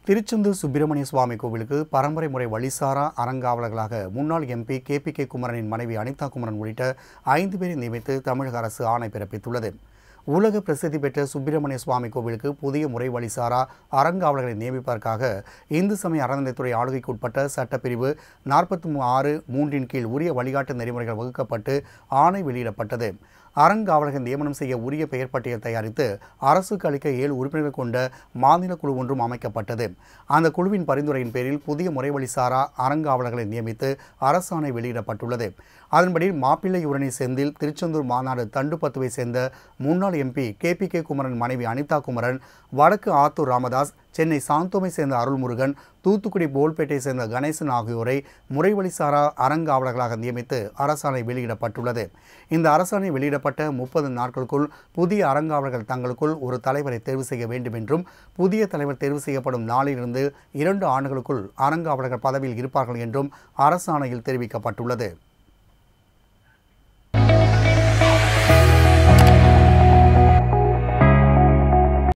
திருச்செந்தூர் சுப்பிரமணிய சுவாமி கோவிலுக்கு பரம்பரை முறை வழிசாரா அறங்காவலர்களாக முன்னாள் எம்பி கே பி கே குமரனின் மனைவி அனிதா குமரன் உள்ளிட்ட ஐந்து பேரை நியமித்து தமிழக அரசு ஆணை பிறப்பித்துள்ளது உலக பிரசித்தி பெற்ற சுப்பிரமணிய சுவாமி கோவிலுக்கு புதிய முறை வழிசாரா அறங்காவலர்களை நியமிப்பதற்காக இந்து சமய அறநிலைத்துறை ஆளுகைக்கு உட்பட்ட சட்டப்பிரிவு நாற்பத்தி ஆறு மூன்றின் கீழ் உரிய வழிகாட்டு நெறிமுறைகள் வகுக்கப்பட்டு ஆணை வெளியிடப்பட்டது அறங்காவலர்கள் நியமனம் செய்ய உரிய பெயர் பட்டியல் தயாரித்து அரசுக்கு அளிக்க ஏழு உறுப்பினர்கள் கொண்ட மாநில குழு ஒன்றும் அமைக்கப்பட்டது அந்த குழுவின் பரிந்துரையின் பேரில் புதிய முறைவழி சாரா அறங்காவலர்களை நியமித்து அரசாணை வெளியிடப்பட்டுள்ளது அதன்படி மாப்பிள்ளையூரணி செந்தில் திருச்செந்தூர் மாநாடு தண்டுப்பத்துவை சேர்ந்த முன்னாள் MP K P K Kumaran மனைவி அனிதா குமரன் வடக்கு ஆத்தூர் ராமதாஸ் சென்னை சாந்தோமை சேர்ந்த அருள்முருகன் தூத்துக்குடி போல்பேட்டையை சேர்ந்த கணேசன் ஆகியோரை முறைவழிசாரா அறங்காவலர்களாக நியமித்து அரசாணை வெளியிடப்பட்டுள்ளது இந்த அரசாணை வெளியிடப்பட்ட முப்பது நாட்களுக்குள் புதிய அறங்காவலர்கள் தங்களுக்குள் ஒரு தலைவரை தேர்வு செய்ய வேண்டும் என்றும் புதிய தலைவர் தேர்வு செய்யப்படும் நாளிலிருந்து இரண்டு ஆண்டுகளுக்குள் அறங்காவலர்கள் பதவியில் இருப்பார்கள் என்றும் அரசாணையில் தெரிவிக்கப்பட்டுள்ளது